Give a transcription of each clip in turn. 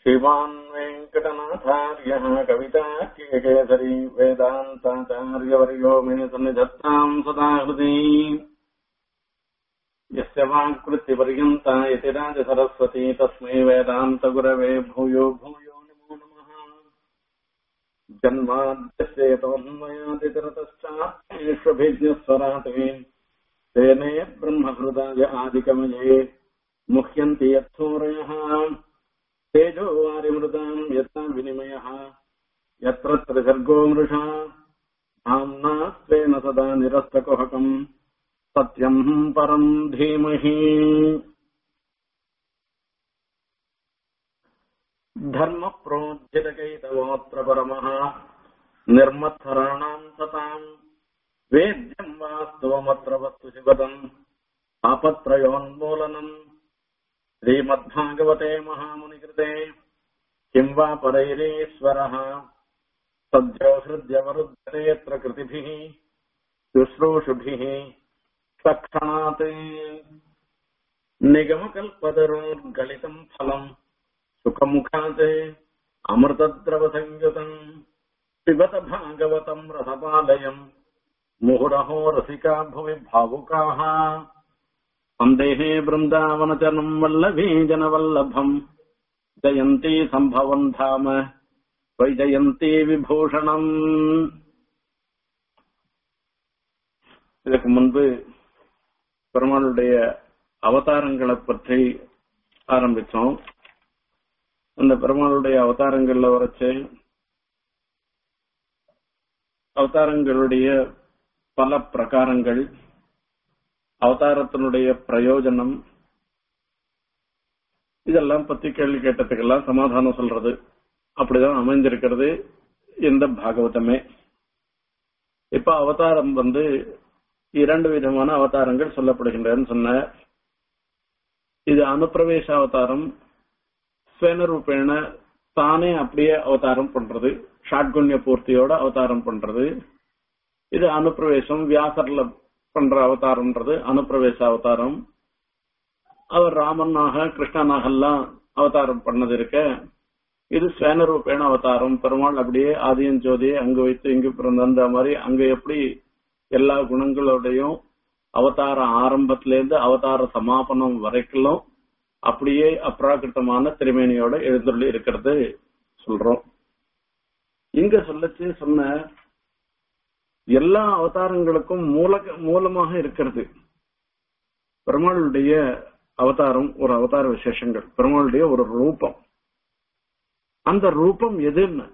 श्रीमान् वेङ्कटनाथार्यः कविताकेसरी वेदान्ताचार्यवर्यो मे सन्निधत्ताम् सदा हृदि यस्य वाक्कृत्यपर्यन्ता इति राजसरस्वती तस्मै वेदान्तगुरवे भूयो भूयो नमो नमः जन्माद्यस्येतोन्मयादितरतश्चात्मेष्वभिज्ञस्वराते तेने ब्रह्महृदाय आदिकमये मुह्यन्ति यत्सूरयः तेजो वारिमृताम् यथा विनिमयः यत्र त्रिसर्गो मृषा धाम्ना स्वेन सदा निरस्तकुहकम् सत्यम् परम् धीमहि धर्मप्रोज्झितकैतवोऽत्र परमः निर्मत्सराणाम् सताम् वेद्यम् वास्तवमत्र वस्तु शिवदम् आपत्रयोन्मूलनम् श्रीमद्भागवते महामुनिकृते किं वा परैरीश्वरः सद्यो हृद्यवरुद्धते यत्र कृतिभिः शुश्रूषुभिः तत्क्षणात् निगमकल्पतरोर्गलितम् फलम् सुखमुखात् अमृतद्रवसंयुतम् पिबत भागवतम् रसपालयम् मुहुरहो रसिका भुवि भावुकाः सन्देहे बृन्दावनचनम् वल्लभी जनवल्लभम् जयन्ती सम्भवम् धाम வைஜயந்தி விபூஷணம் இதற்கு முன்பு பெருமாளுடைய அவதாரங்களை பற்றி ஆரம்பிச்சோம் அந்த பெருமாளுடைய அவதாரங்கள்ல வரைச்சு அவதாரங்களுடைய பல பிரகாரங்கள் அவதாரத்தினுடைய பிரயோஜனம் இதெல்லாம் பத்தி கேள்வி கேட்டதுக்கெல்லாம் சமாதானம் சொல்றது அப்படிதான் அமைந்திருக்கிறது இந்த பாகவதமே இப்ப அவதாரம் வந்து இரண்டு விதமான அவதாரங்கள் சொல்லப்படுகின்றன சொன்ன இது அனுப்பிரவேச அவதாரம் ஸ்வேனரூபேண தானே அப்படியே அவதாரம் பண்றது ஷாட்குண்ய பூர்த்தியோட அவதாரம் பண்றது இது அனுப்பிரவேசம் வியாசர்ல பண்ற அவதாரம்ன்றது அனுப்பிரவேச அவதாரம் அவர் ராமனாக கிருஷ்ணனாக எல்லாம் அவதாரம் பண்ணது இருக்க இது ஸ்வேனரூபேண அவதாரம் பெருமாள் அப்படியே ஆதியன் ஜோதியை அங்கு வைத்து இங்கு பிறந்த அந்த மாதிரி அங்க எப்படி எல்லா குணங்களோடையும் அவதார ஆரம்பத்திலேருந்து அவதார சமாபனம் வரைக்கும் அப்படியே அப்ராகிருத்தமான திருமேனியோட எழுந்துள்ளி இருக்கிறது சொல்றோம் இங்க சொல்லச்சு சொன்ன எல்லா அவதாரங்களுக்கும் மூல மூலமாக இருக்கிறது பெருமாளுடைய அவதாரம் ஒரு அவதார விசேஷங்கள் பெருமாளுடைய ஒரு ரூபம் அந்த ரூபம் எதுன்னு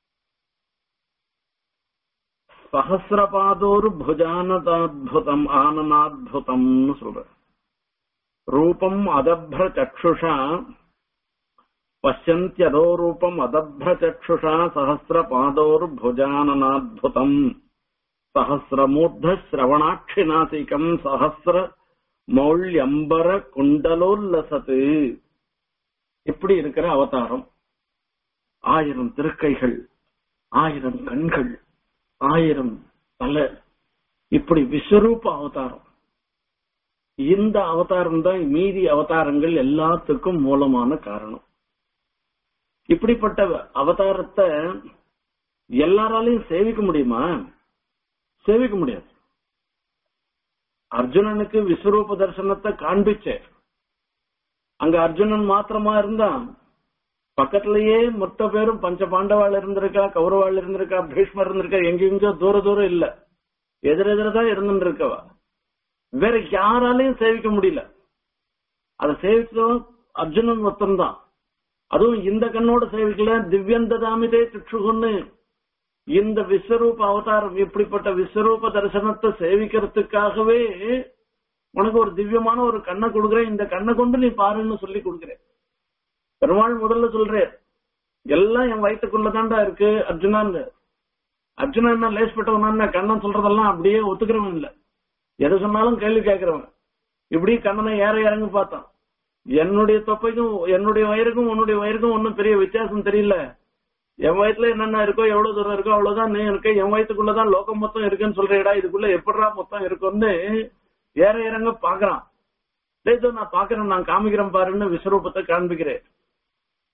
சஹசிரபாதோரு புஜானதாத்புதம் ஆனனாத்புதம்னு சொல்ற ரூபம் அதப்ர சக்ஷுஷா பசியந்தியதோ ரூபம் அதப்ர சக்ஷுஷா சஹசிரபாதோரு புஜானனாத்புதம் சஹசிரமூர்த சிரவணாட்சிநாசிகம் சஹசிர மௌல்யம்பர குண்டலோல்லசத்து இப்படி இருக்கிற அவதாரம் ஆயிரம் திருக்கைகள் ஆயிரம் கண்கள் ஆயிரம் தலை இப்படி விஸ்வரூப அவதாரம் இந்த அவதாரம் தான் மீதி அவதாரங்கள் எல்லாத்துக்கும் மூலமான காரணம் இப்படிப்பட்ட அவதாரத்தை எல்லாராலையும் சேவிக்க முடியுமா சேவிக்க முடியாது அர்ஜுனனுக்கு விஸ்வரூப தரிசனத்தை காண்பிச்ச அங்க அர்ஜுனன் மாத்திரமா இருந்தான் பக்கத்திலேயே மொத்த பேரும் பஞ்ச பாண்டவாள் இருந்திருக்கா கௌரவாள் இருந்திருக்கா பீஷ்மர் இருந்திருக்கா எங்கெங்கோ தூர தூரம் இல்ல எதிரெதிரதான் இருந்துட்டு இருக்கவா வேற யாராலையும் சேவிக்க முடியல அதை சேவிச்சதும் அர்ஜுனன் மொத்தம் தான் அதுவும் இந்த கண்ணோட சேவிக்கல திவ்யந்த தாமிதே சுற்றுகுன்னு இந்த விஸ்வரூப அவதாரம் இப்படிப்பட்ட விஸ்வரூப தரிசனத்தை சேவிக்கிறதுக்காகவே உனக்கு ஒரு திவ்யமான ஒரு கண்ணை கொடுக்குறேன் இந்த கண்ணை கொண்டு நீ பாருன்னு சொல்லி கொடுக்குறேன் பெருமாள் முதல்ல சொல்றேன் எல்லாம் என் வயிற்றுக்குள்ளதான்டா இருக்கு அர்ஜுனான்னு அர்ஜுனா என்ன லேஸ்பட்டவனா கண்ணன் சொல்றதெல்லாம் அப்படியே ஒத்துக்கிறவன் இல்ல எது சொன்னாலும் கேள்வி கேட்கிறவன் இப்படி கண்ணனை ஏற இறங்கி பார்த்தான் என்னுடைய தொப்பைக்கும் என்னுடைய வயிறுக்கும் உன்னுடைய வயிறுக்கும் ஒன்னும் பெரிய வித்தியாசம் தெரியல என் வயசுல என்னென்ன இருக்கோ எவ்வளவு தூரம் இருக்கோ அவ்வளவுதான் நீ இருக்க என் வயசுக்குள்ளதான் லோகம் மொத்தம் இருக்குன்னு சொல்றேடா இதுக்குள்ள எப்படிடா மொத்தம் இருக்கும்னு ஏற இறங்க பாக்குறான் டேய் இதோ நான் பாக்குறேன் நான் காமிக்கிறேன் பாருன்னு விஸ்வரூபத்தை காண்பிக்கிறேன்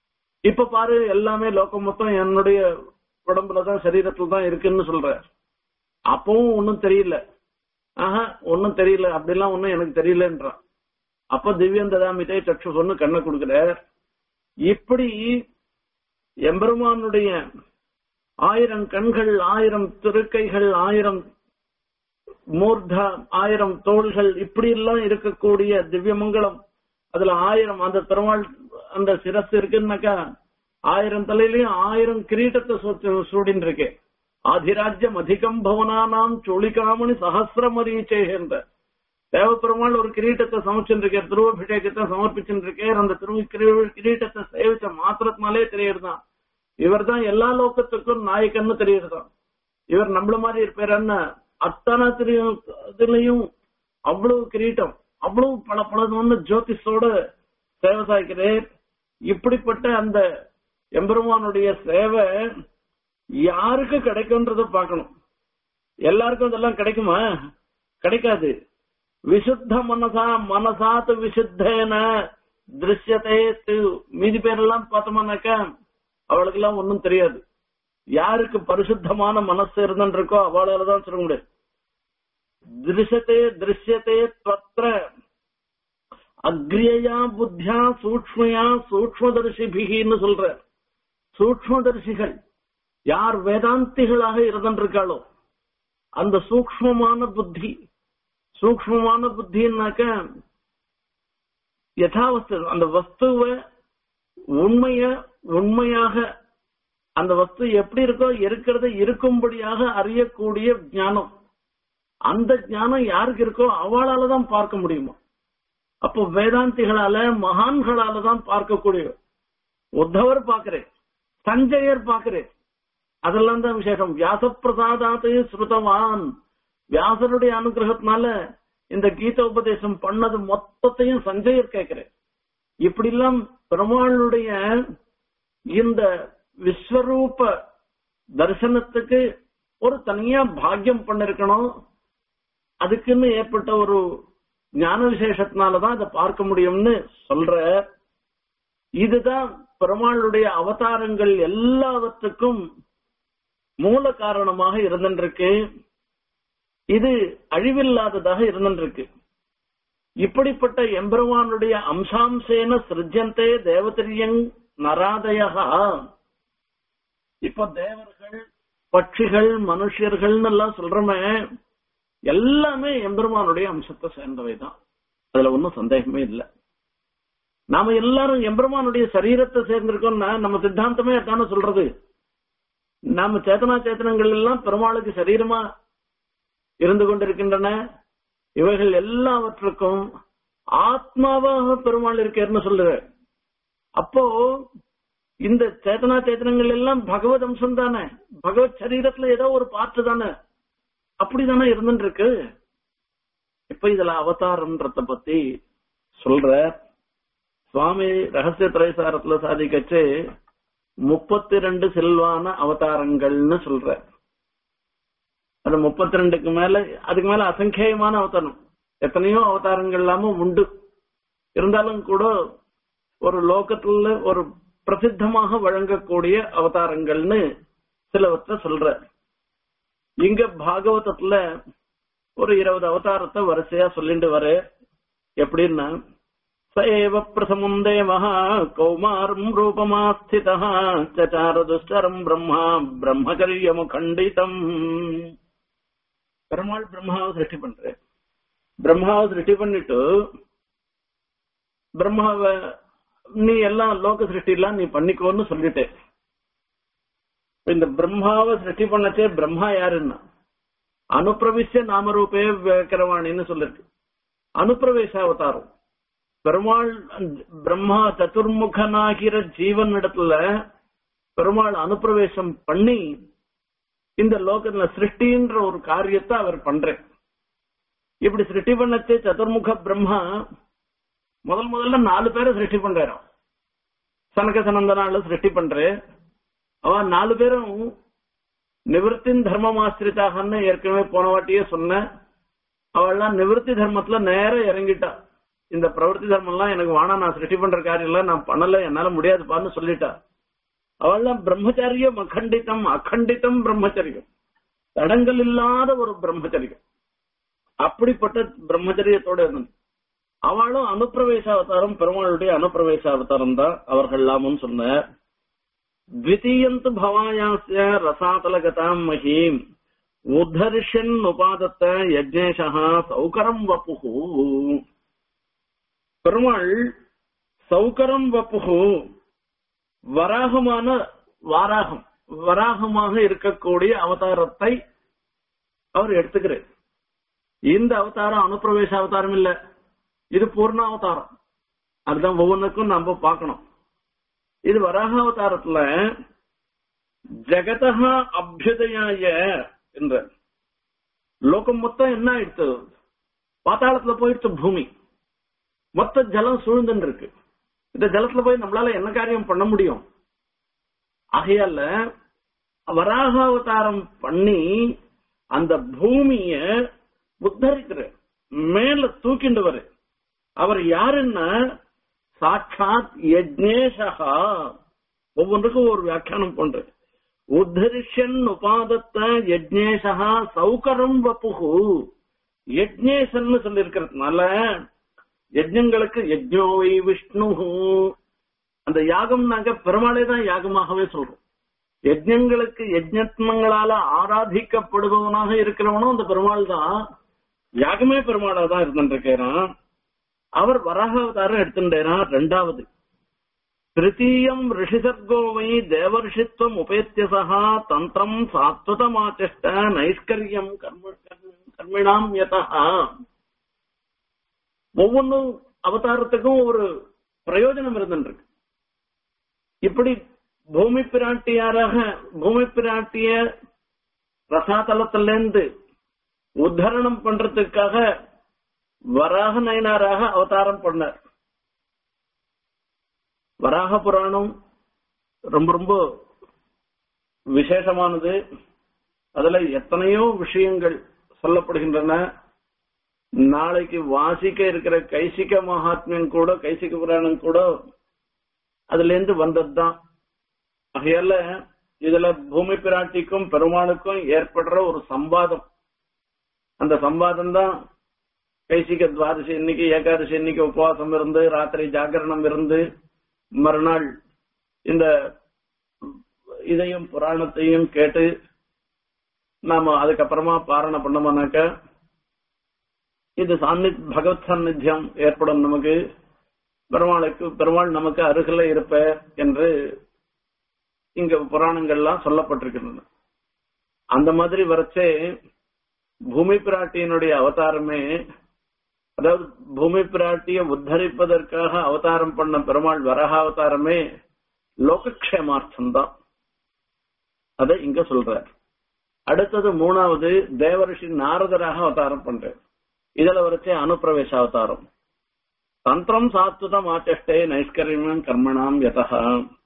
இப்ப பாரு எல்லாமே லோகம் மொத்தம் என்னுடைய உடம்புலதான் சரீரத்துல தான் இருக்குன்னு சொல்ற அப்பவும் ஒன்னும் தெரியல ஆஹா ஒன்னும் தெரியல அப்படிலாம் ஒன்னும் எனக்கு தெரியலன்றான் அப்ப திவ்யந்ததாமிட்டே சற்று சொன்னு கண்ணை கொடுக்குற இப்படி எம்பெருமானுடைய ஆயிரம் கண்கள் ஆயிரம் திருக்கைகள் ஆயிரம் மூர்தா ஆயிரம் தோள்கள் இப்படி எல்லாம் இருக்கக்கூடிய திவ்யமங்கலம் அதுல ஆயிரம் அந்த பெருமாள் அந்த சிரஸ் இருக்குன்னாக்கா ஆயிரம் தலையிலயும் ஆயிரம் கிரீட்டத்தை சூ- சூடின்னு இருக்கு ஆதிராஜ்யம் அதிகம் பவனானாம் சுளிகாமணி சகசிரமரீச்சேன்ற தேவப்பெருமாள் ஒரு கிரீட்டத்தை சமைச்சுட்டு இருக்கார் திருவபிஷேகத்தை சமர்ப்பிச்சுட்டு இருக்கார் அந்த திரு கிரீ- கிரீட்டத்தை சேவிச்ச மாத்திரத்தினாலே தெரியறதுதான் இவர் தான் எல்லா லோகத்துக்கும் நாயக்கன்னு தெரியறதுதான் இவர் நம்மள மாதிரி இருப்பாருன்னு அத்தனை திரு- இதுலயும் அவ்வளவு கிரீட்டம் அவ்வளவு பல பலன்னு ஜோதிஷோட சேவை சாய்க்கிறேன் இப்படிப்பட்ட அந்த எம்பெருமானுடைய சேவை யாருக்கு கிடைக்கும்ன்றத பார்க்கணும் எல்லாருக்கும் இதெல்லாம் கிடைக்குமா கிடைக்காது விசுத்த மனசா மனசாத்து விசுத்தேன திருஷ்யத்தை மீதி பேரெல்லாம் பார்த்தோம்னாக்கா அவளுக்கு எல்லாம் ஒன்னும் தெரியாது யாருக்கு பரிசுத்தமான மனசு இருந்துருக்கோ அவளால தான் சொல்ல முடியும் திருஷத்தே திருஷ்யத்தே தத்திர அக்ரியயா புத்தியா சூக்ஷ்மையா சூக்மதர்சிபிகின்னு சொல்ற சூக்மதர்சிகள் யார் வேதாந்திகளாக இருந்திருக்காளோ அந்த சூக்ஷ்மமான புத்தி சூக்ஷ்மமான புத்தின்னாக்க யதாவஸ்து அந்த வஸ்துவை உண்மைய உண்மையாக அந்த வஸ்து எப்படி இருக்கோ இருக்கிறத இருக்கும்படியாக அறியக்கூடிய ஞானம் அந்த ஞானம் யாருக்கு இருக்கோ அவளால தான் பார்க்க முடியுமா அப்போ வேதாந்திகளால மகான்களால தான் பார்க்கக்கூடிய உத்தவர் பாக்குறேன் சஞ்சயர் பாக்குறேன் அதெல்லாம் தான் விசேஷம் வியாசப்பிரசாதாத்து ஸ்ருதவான் வியாசருடைய அனுகிரகத்தினால இந்த கீத உபதேசம் பண்ணது மொத்தத்தையும் சஞ்சயர் கேட்கிறேன் இப்படி எல்லாம் பெருமாளுடைய இந்த விஸ்வரூப தரிசனத்துக்கு ஒரு தனியா பாக்கியம் பண்ணிருக்கணும் அதுக்குன்னு ஏற்பட்ட ஒரு ஞான விசேஷத்தினாலதான் அதை பார்க்க முடியும்னு சொல்ற இதுதான் பெருமாளுடைய அவதாரங்கள் எல்லாவற்றுக்கும் மூல காரணமாக இருந்திருக்கு இது அழிவில்லாததாக இருந்திருக்கு இப்படிப்பட்ட எம்பெருமானுடைய அம்சாம்சேன சிருஜந்தே தேவதிரியங் நராதயா இப்ப தேவர்கள் பட்சிகள் மனுஷர்கள்னு எல்லாம் சொல்றோமே எல்லாமே எம்பெருமானுடைய அம்சத்தை சேர்ந்தவை தான் அதுல ஒன்னும் சந்தேகமே இல்லை நாம எல்லாரும் எம்பெருமானுடைய சரீரத்தை சேர்ந்திருக்கோம்னா நம்ம சித்தாந்தமே அதான சொல்றது நாம சேத்தனா சேத்தனங்கள் எல்லாம் பெருமாளுக்கு சரீரமா இருந்து கொண்டிருக்கின்றன இவைகள் எல்லாவற்றுக்கும் ஆத்மாவாக பெருமாள் இருக்கேன்னு சொல்லுற அப்போ இந்த சேத்தனா சேத்தனங்கள் எல்லாம் பகவத் அம்சம் தானே பகவத் சரீரத்துல ஏதோ ஒரு பாட்டு தானே அப்படிதானே இருந்துட்டு இருக்கு இப்ப இதுல அவதாரம்ன்றத பத்தி சொல்ற சுவாமி ரகசிய திரைசாரத்துல சாதிக்கச்சு முப்பத்தி ரெண்டு செல்வான அவதாரங்கள்னு சொல்ற அது முப்பத்தி ரெண்டுக்கு மேல அதுக்கு மேல அசங்கேயமான அவதாரம் எத்தனையோ அவதாரங்கள் இல்லாம உண்டு இருந்தாலும் கூட ஒரு லோகத்துல ஒரு பிரசித்தமாக வழங்கக்கூடிய அவதாரங்கள்னு சிலவற்றை சொல்ற இங்க பாகவதத்துல ஒரு இருபது அவதாரத்தை வரிசையா சொல்லிட்டு வர எப்படின்னா ச ஏவ பிரசமும் தேவः கௌமாரம் ரூபமாஸ்திதः சச்சார துஷ்டரம் பிரம்மா பிரம்மகரியமுகண்டிதம் பெருமாள் பிரம்மாவை சிருஷ்டி பண்ற பிரம்மாவை சிருஷ்டி பண்ணிட்டு பிரம்மாவை நீ எல்லாம் லோக சிருஷ்டி எல்லாம் நீ பண்ணிக்கோன்னு சொல்லிட்டே இந்த பிரம்மாவை சிருஷ்டி பண்ணச்சே பிரம்மா யாருன்னா அனுப்பிரவிச நாமரூபே விக்கிரவாணின்னு சொல்லிருக்கு அனுப்பிரவேச அவதாரம் பெருமாள் பிரம்மா சதுர்முகனாகிற ஜீவன் இடத்துல பெருமாள் அனுப்பிரவேசம் பண்ணி இந்த லோகத்துல சிருஷ்டின்ற ஒரு காரியத்தை அவர் பண்றேன் இப்படி சிருஷ்டி பண்ணச்சே சதுர்முக பிரம்மா முதல் முதல்ல நாலு பேரை சிருஷ்டி பண்றாராம் சனக சனந்தனால சிருஷ்டி பண்றேன் அவன் நாலு பேரும் நிவர்த்தின் தர்மம் ஆசிரித்தாகன்னு ஏற்கனவே போன வாட்டியே சொன்னேன் அவள்லாம் நிவர்த்தி தர்மத்துல நேர இறங்கிட்டா இந்த பிரவர்த்தி தர்மம் எல்லாம் எனக்கு வேணாம் நான் சிருஷ்டி பண்ற காரியம் எல்லாம் நான் பண்ணல என்னால முடியாதுப்பான்னு சொல்லிட்டா அவள்லாம் பிரம்மச்சரியம் அகண்டிதம் அகண்டிதம் பிரம்மச்சரியம் தடங்கள் இல்லாத ஒரு பிரம்மச்சரியம் அப்படிப்பட்ட பிரம்மச்சரியத்தோட இருந்தது அவளும் அனுப்பிரவேச அவதாரம் பெருமாளுடைய அனுப்பிரவேச அவதாரம் தான் அவர்கள்லாமும் சொன்னார் द्वितीयन्तु भवायास्य रसातलगताम् महीम् உத்தர்ஷன் உபாதத்த யஜ்னேஷா சௌகரம் வப்புகு பெருமாள் சௌகரம் வப்புகு வராகமான வாராகம் வராகமாக இருக்கக்கூடிய அவதாரத்தை அவர் எடுத்துக்கிறார் இந்த அவதாரம் அனுப்பிரவேச அவதாரம் இல்ல இது பூர்ண அவதாரம் அதுதான் ஒவ்வொன்றுக்கும் நம்ம பார்க்கணும் இது வராக அவதாரத்துல ஜெகதா அபியுதயாய என்ற லோகம் மொத்தம் என்ன ஆயிடுத்து பாத்தாளத்துல போயிடுச்சு பூமி மொத்த ஜலம் சூழ்ந்துன்னு இருக்கு இந்த ஜலத்துல போய் நம்மளால என்ன காரியம் பண்ண முடியும் ஆகையால வராக அவதாரம் பண்ணி அந்த பூமிய உத்தரிக்கிற மேல தூக்கிண்டு வரு அவர் யாருன்னா சாட்சாத் யஜ்னேஷா ஒவ்வொன்றுக்கும் ஒரு வியாக்கியானம் பண்ற உத்தரிஷன் உபாதத்த யஜ்னேஷா சௌகரம் வப்புகு யஜ்னேசன் சொல்லி இருக்கிறதுனால யஜ்ஞங்களுக்கு யஜ்னோவை விஷ்ணு அந்த யாகம்னாக்க பெருமாளே தான் யாகமாகவே சொல்றோம் யஜ்ஞங்களுக்கு யஜ்னத்மங்களால ஆராதிக்கப்படுபவனாக இருக்கிறவனும் அந்த பெருமாள் தான் யாகமே பெருமாளா தான் இருந்துருக்கிறான் அவர் வராகாவதாரம் எடுத்துட்டாரான் ரெண்டாவது திருத்தீயம் ரிஷிசர்கோவை தேவர்ஷித்வம் உபேத்தியசா தந்திரம் சாத்வதமாச்சஷ்ட நைஷ்கரியம் கர்ம கர்மிணாம் யதா ஒவ்வொன்றும் அவதாரத்துக்கும் ஒரு பிரயோஜனம் இருந்துருக்கு இப்படி பூமி பிராட்டியாராக பூமி பிராட்டிய ரசாதலத்திலிருந்து உத்தரணம் பண்றதுக்காக வராக நயனாராக அவதாரம் பண்ணார் வராக புராணம் ரொம்ப ரொம்ப விசேஷமானது அதுல எத்தனையோ விஷயங்கள் சொல்லப்படுகின்றன நாளைக்கு வாசிக்க இருக்கிற கைசிக மகாத்மியம் கூட கைசிக புராணம் கூட அதுல இருந்து வந்ததுதான் ஆகையால இதுல பூமி பிராட்டிக்கும் பெருமாளுக்கும் ஏற்படுற ஒரு சம்பாதம் அந்த சம்பாதம் தான் கைசிக துவாதசி இன்னைக்கு ஏகாதசி இன்னைக்கு உபவாசம் இருந்து ராத்திரி ஜாகரணம் இருந்து மறுநாள் இந்த இதையும் புராணத்தையும் கேட்டு நாம அதுக்கப்புறமா பாரண பண்ணோம்னாக்க இது சாந்தி பகவத் சாநித்தியம் ஏற்படும் நமக்கு பெருமாளுக்கு பெருமாள் நமக்கு அருகில இருப்ப என்று இங்க புராணங்கள்லாம் சொல்லப்பட்டிருக்கின்றன அந்த மாதிரி வரச்சே பூமி பிராட்டியினுடைய அவதாரமே அதாவது பூமி பிராட்டிய உத்தரிப்பதற்காக அவதாரம் பண்ண பெருமாள் வரக அவதாரமே லோகக்ஷேமார்த்தம் தான் அதை இங்க சொல்றார் அடுத்தது மூணாவது தேவரிஷி நாரதராக அவதாரம் பண்றார் இதுல வரைச்சே அனுப்பிரவேச அவதாரம் தந்திரம் சாத்துதம் ஆச்சஷ்டே நைஷ்கரியம் கர்மணாம் யதா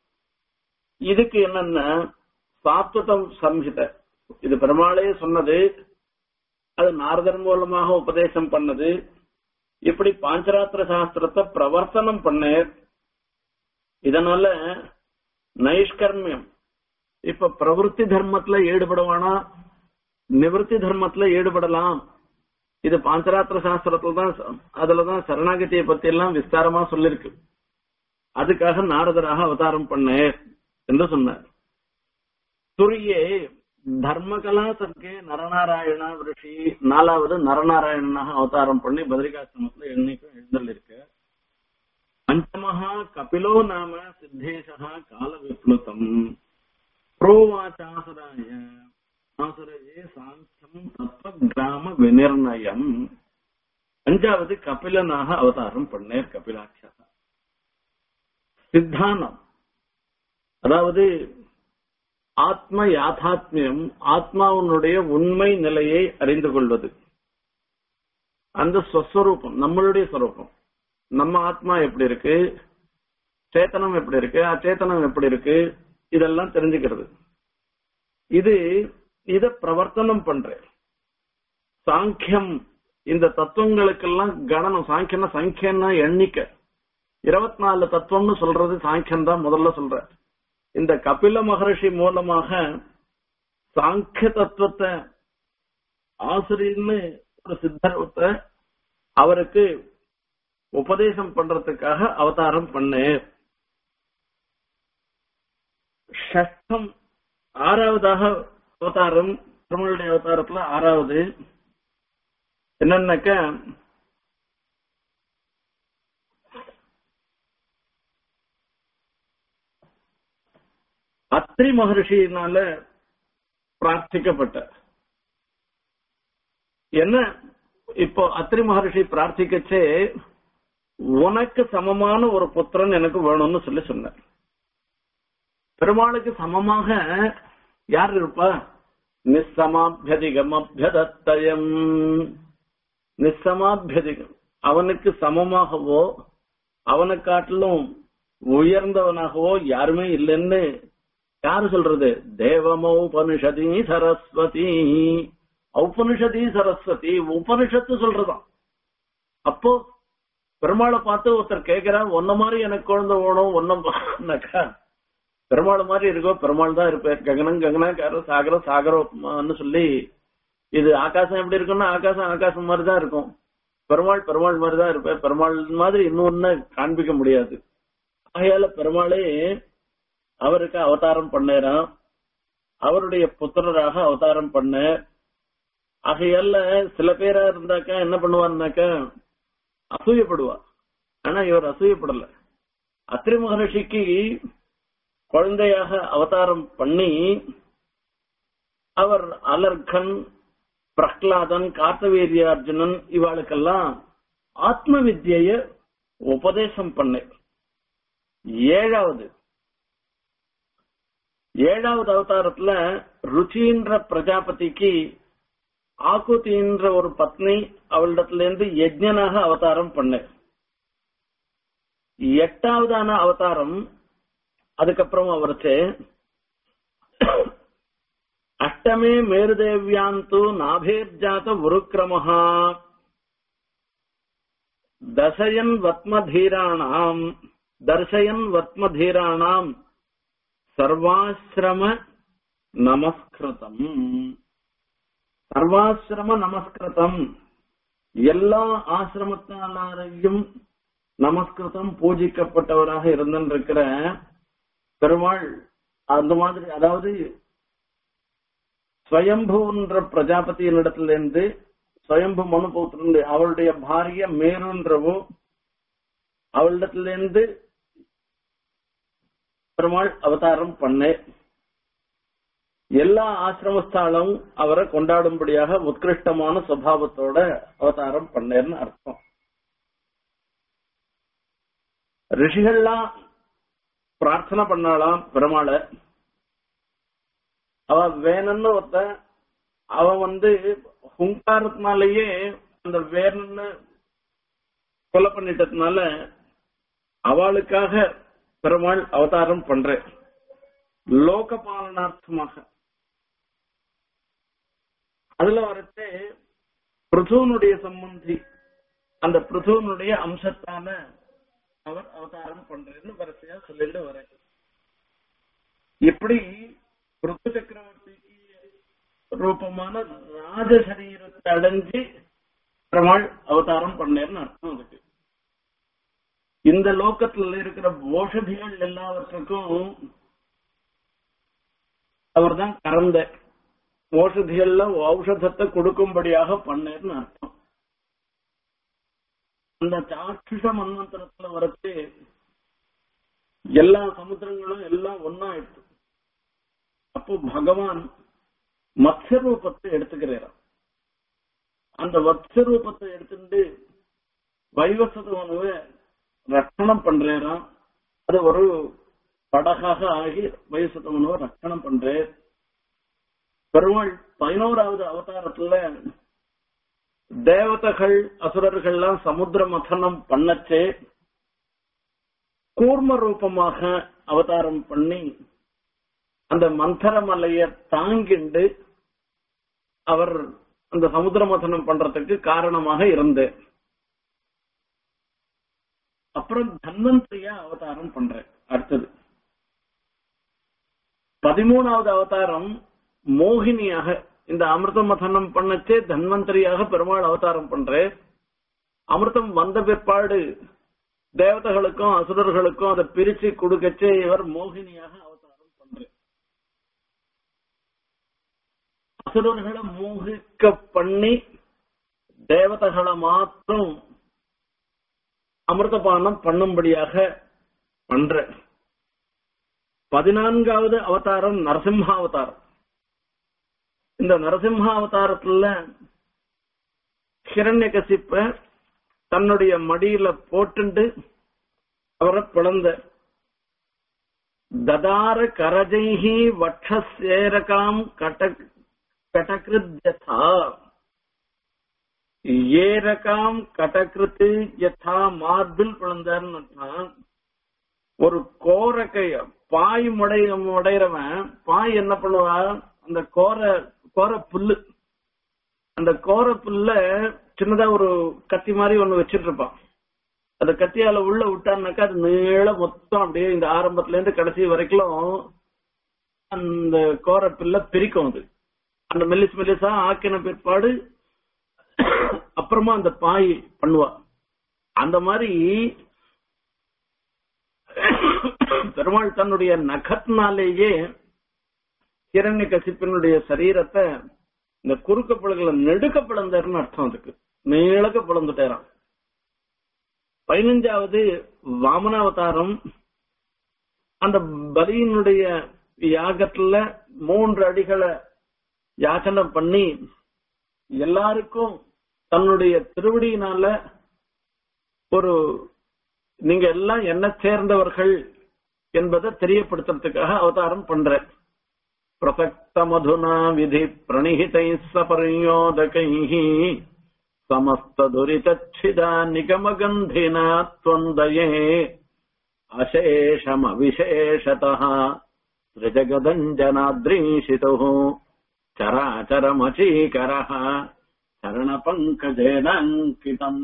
இதுக்கு என்னன்னா சாத்துதம் சம்ஹித இது பெருமாளே சொன்னது அது நாரதர் மூலமாக உபதேசம் பண்ணது இப்படி பாஞ்சராத்திர சாஸ்திரத்தை பிரவர்த்தனம் பண்ணேர் இதனால நைஷ்கர்மியம் இப்ப பிரவருத்தி தர்மத்துல ஈடுபடுவானா நிவர்த்தி தர்மத்துல ஈடுபடலாம் இது பாஞ்சராத்திர சாஸ்திரத்துல தான் அதுலதான் சரணாகதியை பத்தி எல்லாம் விஸ்தாரமா சொல்லிருக்கு அதுக்காக நாரதராக அவதாரம் பண்ணேர் என்று சொன்னார் துரியே தர்மகலா சர்க்கே நரநாராயண ரிஷி நாலாவது நரநாராயணனாக அவதாரம் பண்ணி பத்ரிகாசிரமத்துல என்னைக்கும் எழுந்தல் இருக்கு பஞ்சமஹா கபிலோ நாம சித்தேஷா கால விப்ளுதம் புரோவாச்சாசராய ஆசுரையே சாந்தியம் தத்துவ கிராம விநிர்ணயம் அஞ்சாவது கபிலனாக அவதாரம் பண்ணேர் கபிலாட்சா சித்தானம் அதாவது ஆத்ம யாதாத்மியம் ஆத்மாவுடைய உண்மை நிலையை அறிந்து கொள்வது அந்த ஸ்வஸ்வரூபம் நம்மளுடைய ஸ்வரூபம் நம்ம ஆத்மா எப்படி இருக்கு சேத்தனம் எப்படி இருக்கு அச்சேதனம் எப்படி இருக்கு இதெல்லாம் தெரிஞ்சுக்கிறது இது இத பிரவர்த்தனம் பண்ற சாங்கியம் இந்த தத்துவங்களுக்கெல்லாம் கணனம் சாங்கியம்னா சங்கியம்னா எண்ணிக்கை இருபத்தி நாலு தத்துவம்னு சொல்றது சாங்கியம் தான் முதல்ல சொல்ற இந்த கபில மகரிஷி மூலமாக சாங்கிய தத்துவத்தை ஆசிரியர்னு ஒரு சித்தத்தை அவருக்கு உபதேசம் பண்றதுக்காக அவதாரம் பண்ணு ஷஷ்டம் ஆறாவதாக அவதாரம் பெருமாளுடைய அவதாரத்துல ஆறாவது என்னன்னாக்க அத்ரி மகர்ஷியினால பிரார்த்திக்கப்பட்ட என்ன இப்போ அத்ரி மகர்ஷி பிரார்த்திக்கச்சே உனக்கு சமமான ஒரு புத்திரன் எனக்கு வேணும்னு சொல்லி சொன்னார் பெருமாளுக்கு சமமாக யார் இருப்பா நிசமாபியதிகமபியதத்தயம் நிசமாபியதிகம் அவனுக்கு சமமாகவோ அவனை காட்டிலும் உயர்ந்தவனாகவோ யாருமே இல்லைன்னு யாரு சொல்றது தேவமௌபனிஷதி சரஸ்வதி ஔபனிஷதி சரஸ்வதி உபனிஷத்து சொல்றதாம் அப்போ பெருமாளை பார்த்து ஒருத்தர் கேட்கிறா ஒன்ன மாதிரி எனக்கு குழந்தை வேணும் ஒன்னக்கா பெருமாள் மாதிரி இருக்கோ பெருமாள் தான் இருப்பார் ககனம் ககனாக்கார சாகரம் சாகரம்னு சொல்லி இது ஆகாசம் எப்படி இருக்குன்னா ஆகாசம் ஆகாசம் மாதிரி தான் இருக்கும் பெருமாள் பெருமாள் மாதிரி தான் இருப்பார் பெருமாள் மாதிரி இன்னொன்னு காண்பிக்க முடியாது ஆகையால பெருமாளே அவருக்கு அவதாரம் பண்ணேராம் அவருடைய புத்திரராக அவதாரம் பண்ண ஆகையால சில பேரா இருந்தாக்கா என்ன பண்ணுவாருனாக்கா அசூயப்படுவா ஆனா இவர் அசூயப்படல அத்திரி மகரிஷிக்கு குழந்தையாக அவதாரம் பண்ணி அவர் அலர்கன் பிரஹ்லாதன் கார்த்தவீரிய அர்ஜுனன் இவாளுக்கெல்லாம் ஆத்ம வித்யைய உபதேசம் பண்ண ஏழாவது ஏழாவது அவதாரத்துல ருச்சின்ற பிரஜாபதிக்கு ஆகுதின்ற ஒரு பத்னி அவளிடத்துல இருந்து யஜ்ஞனாக அவதாரம் பண்ண எட்டாவதான அவதாரம் அதுக்கப்புறம் அவருக்கு அஷ்டமே மேருதேவியாந்து நாபேர்ஜாத உருக்கிரமஹா தசயன் வத்மதீராணாம் தர்சயன் வத்மதீராணாம் சர்வாசிரம நமஸ்கிருதம் சர்வாசிரம நமஸ்கிருதம் எல்லா ஆசிரமத்தாரையும் நமஸ்கிருதம் பூஜிக்கப்பட்டவராக இருந்திருக்கிற பெருமாள் அந்த மாதிரி அதாவது ஸ்வயம்புன்ற பிரஜாபதியினிடத்திலிருந்து ஸ்வயம்பு மனுபௌத்திரன் அவளுடைய பாரிய மேருன்றவோ அவளிடத்திலிருந்து பெருமாள் அவதாரம் பண்ண எல்லா ஆசிரமஸ்தாலும் அவரை கொண்டாடும்படியாக உத்கிருஷ்டமான சுவாவத்தோட அவதாரம் பண்ணேன்னு அர்த்தம் ரிஷிகள்லாம் பிரார்த்தனை பண்ணாலாம் பெருமாளை அவ வேணும்னு ஒருத்த அவ வந்து ஹுங்காரத்தினாலேயே அந்த வேணும்னு கொலை பண்ணிட்டதுனால அவளுக்காக பெருமாள் அவதாரம் பண்ற லோக பாலனார்த்தமாக அதுல வரட்டு பிருதுவனுடைய சம்பந்தி அந்த பிருதுவனுடைய அம்சத்தான அவர் அவதாரம் பண்றேன்னு வரிசையா சொல்லிட்டு வர இப்படி பிருத்து சக்கரவர்த்திக்கு ரூபமான ராஜசரீரத்தை அடைஞ்சு பெருமாள் அவதாரம் பண்ணேன்னு அர்த்தம் அதுக்கு இந்த லோக்கத்துல இருக்கிற ஓஷதிகள் எல்லாவற்றுக்கும் அவர் தான் கறந்த ஓஷதிகள்ல ஔஷதத்தை கொடுக்கும்படியாக பண்ணேன்னு அர்த்தம் அந்த சாட்சிஷ மன்வந்தரத்துல வரச்சு எல்லா சமுத்திரங்களும் எல்லாம் ஒன்னா எடுத்து அப்போ பகவான் மத்ய ரூபத்தை எடுத்துக்கிறார் அந்த மத்ய ரூபத்தை எடுத்துட்டு வைவசதவனுவை ரட்சணம் பண்றாராம் அது ஒரு படகாக ஆகி வைவசதவனுவை ரட்சணம் பண்றேன் பெருமாள் பதினோராவது அவதாரத்துல தேவதைகள் அசுரர்கள்லாம் சமுத்திர மதனம் பண்ணச்சே கூர்ம ரூபமாக அவதாரம் பண்ணி அந்த மந்தர மலைய தாங்கிண்டு அவர் அந்த சமுத்திர மதனம் பண்றதுக்கு காரணமாக இருந்து அப்புறம் தன்வந்திரியா அவதாரம் பண்ற அடுத்தது பதிமூணாவது அவதாரம் மோகினியாக இந்த அமிர்த மதனம் பண்ணச்சே தன்வந்தரியாக பெருமாள் அவதாரம் பண்றேன் அமிர்தம் வந்த பிற்பாடு தேவதைகளுக்கும் அசுரர்களுக்கும் அதை பிரிச்சு கொடுக்கச்சே இவர் மோகினியாக அவதாரம் பண்றேன் அசுரர்களை மோகிக்க பண்ணி தேவதைகளை மாத்திரம் அமிர்தபானம் பண்ணும்படியாக பண்ற பதினான்காவது அவதாரம் நரசிம்ம அவதாரம் இந்த நரசிம்ம அவதாரத்துல ஹிரண்ய கசிப்ப தன்னுடைய மடியில போட்டுண்டு அவரை பிளந்த ததார கரஜைஹி வட்சசேரகாம் கட்டக் கடகிருத்யதா ஏரகாம் கடகிருத்து யதா மார்பில் பிளந்தார்னு அர்த்தம். ஒரு கோரக்கைய பாய் முடை முடைறவன் பாய் என்ன பண்ணுவான் அந்த கோர கோர புல்லு அந்த கோர புல்ல சின்னதா ஒரு கத்தி மாதிரி ஒண்ணு வச்சிட்டு இருப்பான் அந்த கத்தியால உள்ள விட்டான்னாக்கா அது நீள மொத்தம் அப்படியே இந்த ஆரம்பத்துல இருந்து கடைசி வரைக்கும் அந்த கோர புல்ல பிரிக்கும் அது அந்த மெல்லிஸ் மெல்லிசா ஆக்கின பிற்பாடு அப்புறமா அந்த பாய் பண்ணுவா அந்த மாதிரி பெருமாள் தன்னுடைய நகத்தினாலேயே கிரண்ய கசிப்பினுடைய சரீரத்தை இந்த குறுக்க பிளகுல நெடுக்க பிளந்தாருன்னு அர்த்தம் அதுக்கு நீளக்க பிளந்துட்டாராம் பதினஞ்சாவது வாமனாவதாரம் அந்த பலியினுடைய யாகத்துல மூன்று அடிகளை யாச்சனை பண்ணி எல்லாருக்கும் தன்னுடைய திருவடியினால ஒரு நீங்க எல்லாம் என்ன சேர்ந்தவர்கள் என்பதை தெரியப்படுத்துறதுக்காக அவதாரம் பண்ற பிரசக்த மதுனா விதி பிரணிஹிதை சபரியோதகை சமஸ்த துரிதச்சிதா நிகமகந்தினா त्वन्दये अशेषमविशेषतः त्रिजगदञ्जनाद्रीशितुः चराचरमचीकरः சரணபங்கஜேனாங்கிதம்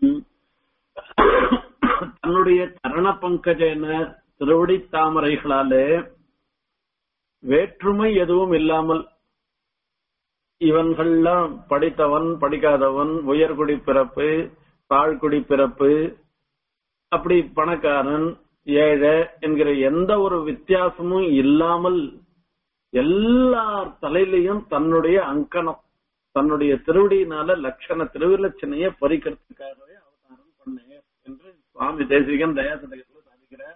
தன்னுடைய சரண பங்கஜேன திருவடி தாமரைகளாலே வேற்றுமை எதுவும் இல்லாமல் இவன்கள்லாம் படித்தவன் படிக்காதவன் உயர்குடி பிறப்பு தாழ்குடி பிறப்பு அப்படி பணக்காரன் ஏழை என்கிற எந்த ஒரு வித்தியாசமும் இல்லாமல் எல்லார் தலையிலையும் தன்னுடைய அங்கனம் தன்னுடைய திருவடியினால லட்சண திருவிலட்சணைய பறிக்கிறதுக்காகவே அவதாரம் பண்ணேன் என்று சுவாமி தேசிகன் தயாசதகத்தில் சாதிக்கிறார்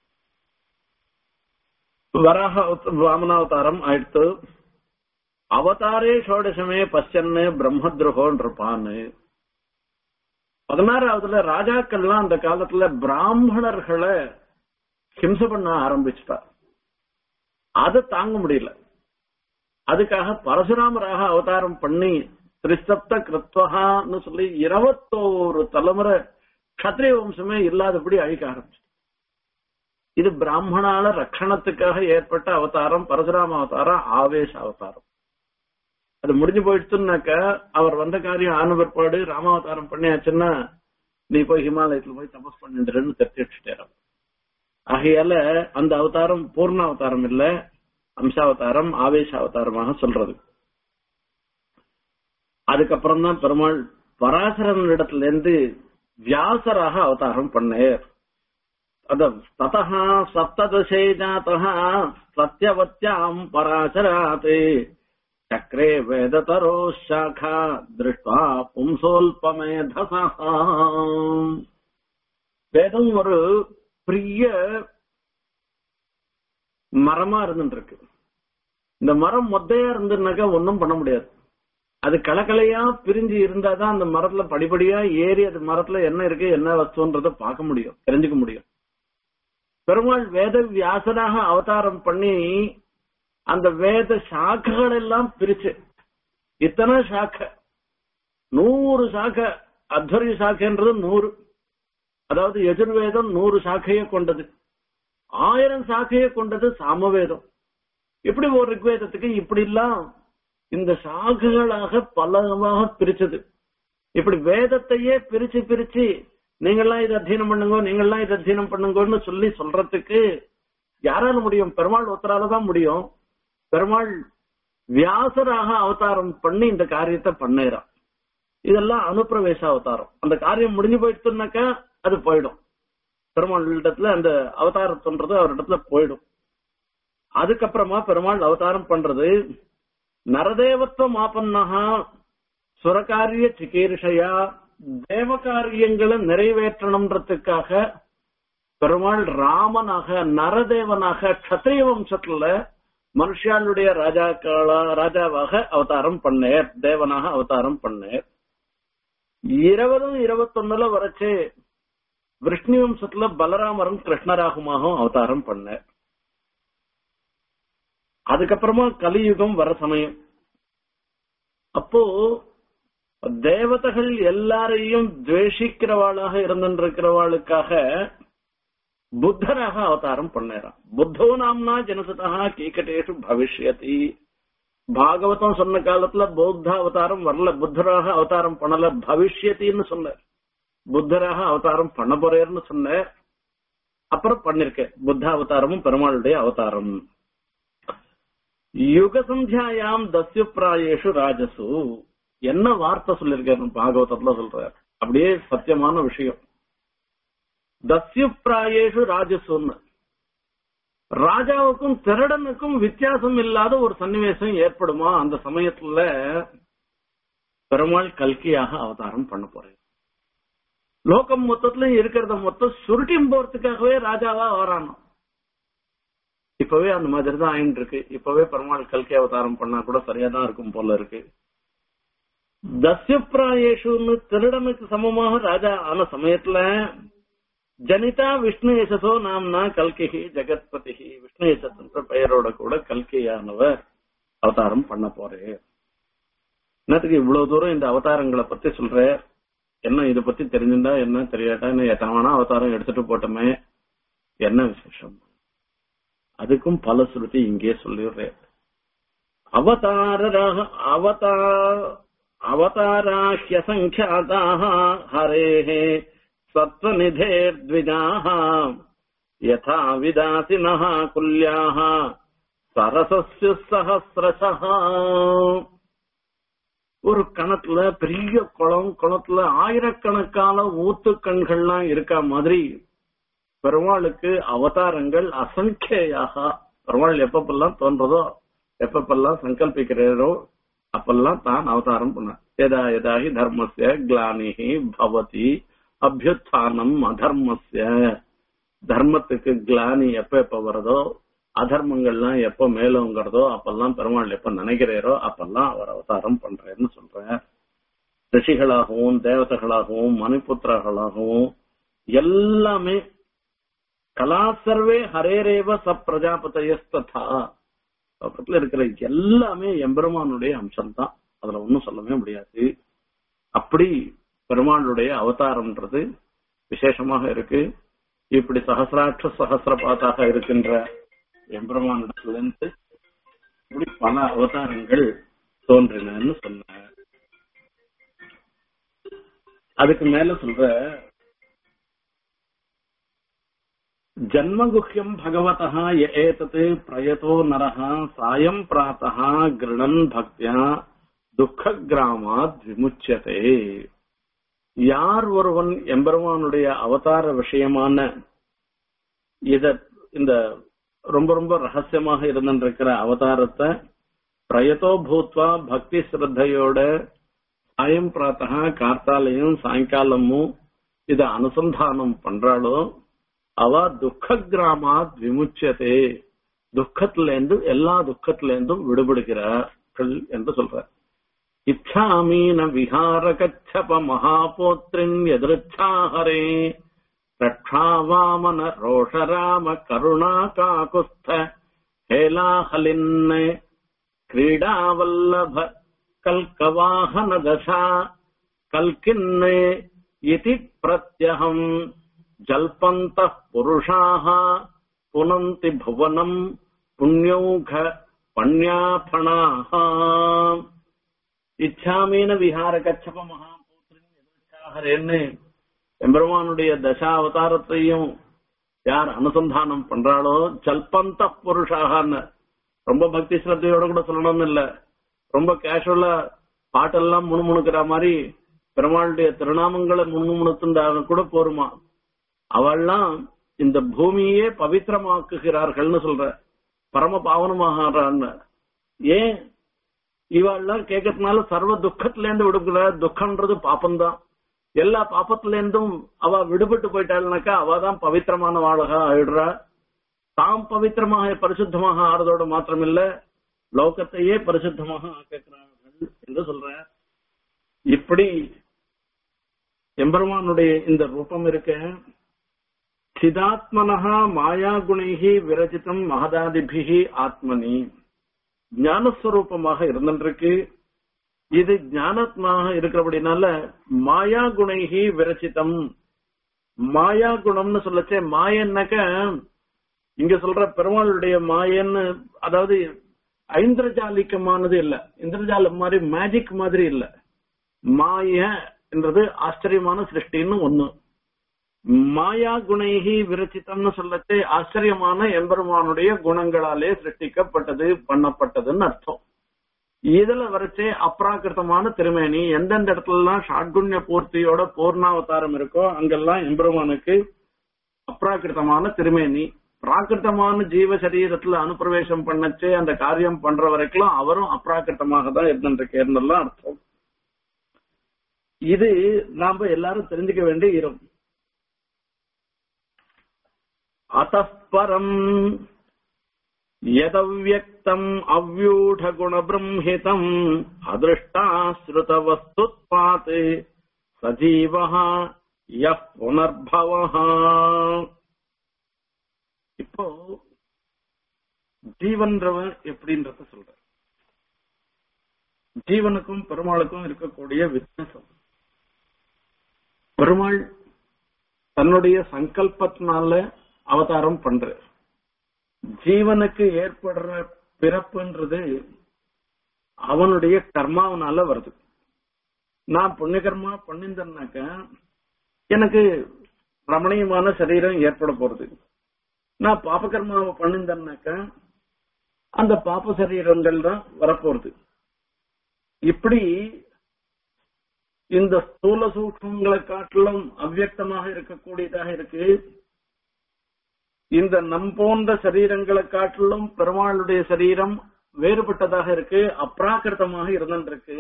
வராக வாமனாவதாரம் ஆயிடுத்து அவதாரே ஷோடசமே பச்சன்னு பிரம்மத்ருகோன் இருப்பான்னு பதினாறாவதுல ராஜாக்கள்லாம் அந்த காலத்துல பிராமணர்களை ஹிம்சை பண்ண ஆரம்பிச்சுட்டா அதை தாங்க முடியல அதுக்காக பரசுராமராக அவதாரம் பண்ணி திரிசப்த கிருத்வகான்னு சொல்லி இருபத்தோரு தலைமுறை கத்திரிய வம்சமே இல்லாதபடி அழிக்க ஆரம்பிச்சு இது பிராமணால ரட்சணத்துக்காக ஏற்பட்ட அவதாரம் பரசுராம அவதாரம் ஆவேச அவதாரம் அது முடிஞ்சு போயிடுச்சுன்னாக்க அவர் வந்த காரியம் ஆன பிற்பாடு ராமாவதாரம் பண்ணியாச்சுன்னா நீ போய் ஹிமாலயத்துல போய் தபஸ் பண்ணிடுறேன்னு தட்டி வச்சுட்டாராம் ஆகையால அந்த அவதாரம் பூர்ண அவதாரம் இல்ல அம்சாவதாரம் ஆவேச அவதாரமாக சொல்றது அதுக்கப்புறம் தான் பெருமாள் பராசரன் இடத்துல இருந்து வியாசராக அவதாரம் பண்ணேர் அதான் ததா சப்ததசே ஜாத்தா சத்யவத்யாம் பராசராத் சக்கரே வேததரோ சாகா திருஷ்டா பும்சோல்பமேதசா வேதம் ஒரு பெரிய மரமா இருந்துட்டு இருக்கு இந்த மரம் மொத்தையா இருந்துனாக்கா ஒன்னும் பண்ண முடியாது அது கலக்கலையா பிரிஞ்சு இருந்தாதான் அந்த மரத்துல படிப்படியா ஏறி அது மரத்துல என்ன இருக்கு என்ன வஸ்துன்றத பார்க்க முடியும் தெரிஞ்சுக்க முடியும் பெருமாள் வேத வியாசனாக அவதாரம் பண்ணி அந்த வேத சாக்கைகள் எல்லாம் பிரிச்சு இத்தனை சாக்கை நூறு சாக்கை அத்வரிய சாக்கைன்றது நூறு அதாவது எதிர்வேதம் நூறு சாக்கையை கொண்டது ஆயிரம் சாக்கையை கொண்டது சாமவேதம் இப்படி ஒரு ரிக்வேதத்துக்கு இப்படி எல்லாம் இந்த சாகுகளாக பலமாக பிரிச்சது இப்படி வேதத்தையே பிரிச்சு பிரிச்சு நீங்கெல்லாம் இதை அத்தியனம் பண்ணுங்க நீங்கெல்லாம் இதை அத்தியனம் பண்ணுங்கன்னு சொல்லி சொல்றதுக்கு யாரால முடியும் பெருமாள் ஒருத்தரால தான் முடியும் பெருமாள் வியாசராக அவதாரம் பண்ணி இந்த காரியத்தை பண்ணேறான் இதெல்லாம் அனுப்பிரவேச அவதாரம் அந்த காரியம் முடிஞ்சு போயிடுச்சுனாக்கா அது போயிடும் பெருமாள் இடத்துல அந்த அவதாரத்துன்றது அவரிடத்துல போயிடும் அதுக்கப்புறமா பெருமாள் அவதாரம் பண்றது நரதேவத்துவ மாபன்னகா சுரகாரிய சிகீர்ஷையா தேவ காரியங்களை நிறைவேற்றணுன்றதுக்காக பெருமாள் ராமனாக நரதேவனாக கத்திரிய வம்சத்துல மனுஷாளுடைய ராஜாக்களா ராஜாவாக அவதாரம் பண்ணேர் தேவனாக அவதாரம் பண்ணேர் இருபதும் இருபத்தொன்னுல வரைச்சு விஷ்ணு வம்சத்துல பலராமரும் கிருஷ்ணராகுமாகவும் அவதாரம் பண்ணேர் அதுக்கப்புறமா கலியுகம் வர சமயம் அப்போ தேவதைகள் எல்லாரையும் துவேஷிக்கிறவாளாக இருந்திருக்கிறவாளுக்காக புத்தராக அவதாரம் பண்ணாராம் புத்தோ நாம்னா ஜனசதா கீக்கட்டேஷு பவிஷ்யதி பாகவதம் சொன்ன காலத்துல பௌத்த அவதாரம் வரல புத்தராக அவதாரம் பண்ணல பவிஷ்யத்தின்னு சொன்னார் புத்தராக அவதாரம் பண்ண போறேன்னு சொன்னார் அப்புறம் பண்ணிருக்க புத்த அவதாரமும் பெருமாளுடைய அவதாரம் யுக சந்தியாயாம் தஸ்ய பிராயேஷு ராஜசு என்ன வார்த்தை சொல்லிருக்காரு பாகவதத்துல சொல்றார் அப்படியே சத்தியமான விஷயம் தஸ்ய பிராயேஷு ராஜசுன்னு ராஜாவுக்கும் திருடனுக்கும் வித்தியாசம் இல்லாத ஒரு சன்னிவேசம் ஏற்படுமா அந்த சமயத்துல பெருமாள் கல்கியாக அவதாரம் பண்ண போறேன் லோகம் மொத்தத்துல இருக்கிறத மொத்தம் சுருட்டியும் போறதுக்காகவே ராஜாவா வரானோ இப்பவே அந்த மாதிரி தான் ஆயின்னு இருக்கு இப்பவே பெருமாள் கல்கி அவதாரம் பண்ணா கூட சரியா தான் இருக்கும் போல இருக்கு தஸ்யப்பிராயேஷுன்னு திருடனுக்கு சமமாக ராஜா ஆன சமயத்துல ஜனிதா விஷ்ணு யசசோ நாம்னா கல்கிஹி ஜெகத்பதி விஷ்ணு யசஸ்ன்ற பெயரோட கூட கல்கியானவர் அவதாரம் பண்ண போறேன் என்னத்துக்கு இவ்வளவு தூரம் இந்த அவதாரங்களை பத்தி சொல்ற என்ன இத பத்தி தெரிஞ்சுட்டா என்ன தெரியாட்டா என்ன எத்தனை அவதாரம் எடுத்துட்டு போட்டோமே என்ன விசேஷம் அதுக்கும் பல ஸ்ருதி இங்கே சொல்லிடுறேன் அவதாரராக அவதார அவதாராஹ்யசङ्ख्याताः हरेः सत्त्वनिधेर्द्विजाः यथा विदासिनः कुल्याः சரசஸ்ய சஹசிரசः ஒரு கணத்துல பெரிய குளம் குளத்துல ஆயிரக்கணக்கான ஊத்து கண்கள்லாம் இருக்க மாதிரி பெருமாளுக்கு அவதாரங்கள் அசங்கேயாக பெருமாள் எப்பப்பெல்லாம் தோன்றதோ எப்பப்பெல்லாம் சங்கல்பிக்கிறாரோ அப்பெல்லாம் தான் அவதாரம் பண்ண எதா எதாகி தர்மஸ்ய கிளானிஹி பவதி அபியுத்தானம் அதர்மஸ்ய தர்மத்துக்கு கிளானி எப்ப எப்ப வருதோ அதர்மங்கள்லாம் எப்ப மேலோங்கிறதோ அப்பெல்லாம் பெருமாள் எப்ப நினைக்கிறாரோ அப்பெல்லாம் அவர் அவதாரம் பண்றேன்னு சொல்ற ரிஷிகளாகவும் தேவதைகளாகவும் மணிபுத்திரர்களாகவும் எல்லாமே கலாசர்வே ஹரேரேவ ச பிரஜாபதயஸ்ததா பக்கத்துல இருக்கிற எல்லாமே எம்பெருமானுடைய அம்சம் தான் அதுல ஒன்னும் சொல்லவே முடியாது அப்படி பெருமாளுடைய அவதாரம்ன்றது விசேஷமாக இருக்கு இப்படி சகசிராட்ச சகசிரபாத்தாக இருக்கின்ற எம்பெருமானிடத்திலிருந்து இப்படி பல அவதாரங்கள் தோன்றினன்னு சொன்ன அதுக்கு மேல சொல்ற ஜன்மகுஹ்யம் பகவதः ய ஏதத் பிரயதோ நரः சாயம் பிராத்தः கிருணன் பக்தியா துக்க கிராமாத் விமுச்சதே யார் ஒருவன் எம்பெருமானுடைய அவதார விஷயமான இத இந்த ரொம்ப ரொம்ப ரகசியமாக இருந்திருக்கிற அவதாரத்தை பிரயதோ பூத்வா பக்தி ஸ்ரத்தையோட சாயம் பிராத்தா கார்த்தாலையும் சாயங்காலமும் இத அனுசந்தானம் பண்றாளோ அவ துக்க கிராமாத் விமுச்சதே துக்கத்துல இருந்து எல்லா துக்கத்துல இருந்தும் விடுபடுகிறார்கள் என்று சொல்ற இச்சாமீன விஹார கச்சப மகாபோத்ரின் எதிர்ச்சாஹரே ரக்ஷாவாமன ரோஷராம கருணா காகுஸ்த ஹேலாஹலின் क्रीडावल्लभ कल्कवाहनदशा कल्किन्ने इति प्रत्यहम् जल्पन्तः पुरुषाः पुनन्ति भुवनम् पुण्यौघ पण्याफणाः இச்சாமீன விஹார கச்சப மகாபூத்திரின் எதிர்ச்சாகரேன்னு எம்பெருமானுடைய தசா அவதாரத்தையும் யார் அனுசந்தானம் பண்றாளோ ஜல்பந்த புருஷாகன்னு ரொம்ப பக்தி ஸ்ரத்தையோட கூட சொல்லணும்னு இல்ல ரொம்ப கேஷுவலா பாட்டெல்லாம் முணுமுணுக்கிற மாதிரி பெருமாளுடைய திருநாமங்களை முணுமுணுத்துண்டா கூட போருமா அவள்லாம் இந்த பூமியே பவித்திரமாக்குகிறார்கள்னு சொல்ற பரம பாவனமாகறான்னு ஏன் இவாள்லாம் கேட்கறதுனால சர்வ துக்கத்துல இருந்து விடுபட துக்கம்ன்றது பாப்பம்தான் எல்லா பாப்பத்துல இருந்தும் அவ விடுபட்டு போயிட்டாள்னாக்கா அவ தான் பவித்திரமான வாழகா ஆயிடுறா தாம் பவித்திரமாக பரிசுத்தமாக ஆறதோட மாத்திரமில்ல லோகத்தையே பரிசுத்தமாக ஆக்குகிறார்கள் என்று சொல்ற இப்படி எம்பெருமானுடைய இந்த ரூபம் இருக்க சிதாத்மனஹா மாயா குணைகி விரஜிதம் மகதாதிபிகி ஆத்மனி ஞானஸ்வரூபமாக இருந்திருக்கு இது ஞானத்மாக இருக்கிறபடினால மாயா குணைகி விரச்சிதம் மாயா குணம்னு சொல்லச்சே மாயன்னாக்க இங்க சொல்ற பெருமாளுடைய மாயன்னு அதாவது ஐந்திரஜாலிக்கமானது இல்ல இந்திரஜாலம் மாதிரி மேஜிக் மாதிரி இல்ல மாய என்றது ஆச்சரியமான சிருஷ்டின்னு ஒண்ணு மாயா குணைகி விரச்சிதம்னு சொல்லச்சே ஆச்சரியமான எம்பெருமானுடைய குணங்களாலே சிருஷ்டிக்கப்பட்டது பண்ணப்பட்டதுன்னு அர்த்தம் இதுல வரைச்சே அப்ராகிருத்தமான திருமேனி எந்தெந்த இடத்துல எல்லாம் ஷாட்குண்ய பூர்த்தியோட பூர்ணாவதாரம் இருக்கோ அங்கெல்லாம் எம்பெருமானுக்கு அப்ராகிருத்தமான திருமேனி பிராகிருத்தமான ஜீவ சரீரத்துல அனுப்பிரவேசம் பண்ணச்சே அந்த காரியம் பண்ற வரைக்கும் அவரும் அப்ராகிருத்தமாக தான் இருந்துருக்கேன்னு அர்த்தம் இது நாம எல்லாரும் தெரிஞ்சுக்க வேண்டிய இரும் அத்தப்பரம் यदव्यक्तम् अव्यूढगुणबृंहितम् अदृष्टाश्रुतवस्तुत्पात् सजीवः यः पुनर्भवः இப்போ ஜீவன்றவன் எப்படின்றத சொல்ற ஜீவனுக்கும் பெருமாளுக்கும் இருக்கக்கூடிய வித்தியாசம் பெருமாள் தன்னுடைய சங்கல்பத்தினால அவதாரம் பண்ற ஜீவனுக்கு ஏற்படுற பிறப்புன்றது அவனுடைய கர்மாவனால வருது நான் புண்ணிய கர்மா பண்ணிருந்தேன்னாக்க எனக்கு ரமணீயமான சரீரம் ஏற்பட போறது நான் பாப கர்மாவை பண்ணிருந்தேன்னாக்க அந்த பாப சரீரங்கள் தான் வரப்போறது இப்படி இந்த ஸ்தூல சூக்ஷங்களை காட்டிலும் அவ்வியக்தமாக இருக்கக்கூடியதாக இருக்கு இந்த நம் போன்ற சரீரங்களை காட்டிலும் பெருமாளுடைய சரீரம் வேறுபட்டதாக இருக்கு அப்ராக்கிருத்தமாக இருந்திருக்கு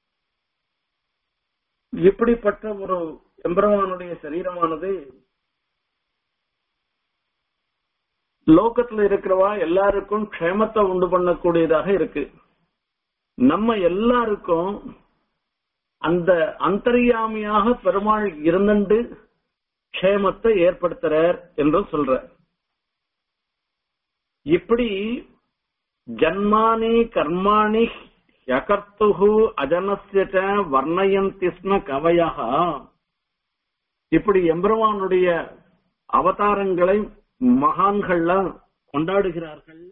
இப்படிப்பட்ட ஒரு எம்பெருமானுடைய சரீரமானது லோகத்துல இருக்கிறவா எல்லாருக்கும் க்ஷேமத்தை உண்டு பண்ணக்கூடியதாக இருக்கு நம்ம எல்லாருக்கும் அந்த அந்தரியாமியாக பெருமாள் இருந்துண்டு க்ஷேமத்தை ஏற்படுத்துறார் என்றும் சொல்ற இப்படி ஜன்மானி கர்மாணி யகர்த்து அஜனஸ்ய வர்ணயந்தி ஸ்ம கவயா இப்படி எம்பெருமானுடைய அவதாரங்களை மகான்கள்லாம் கொண்டாடுகிறார்கள்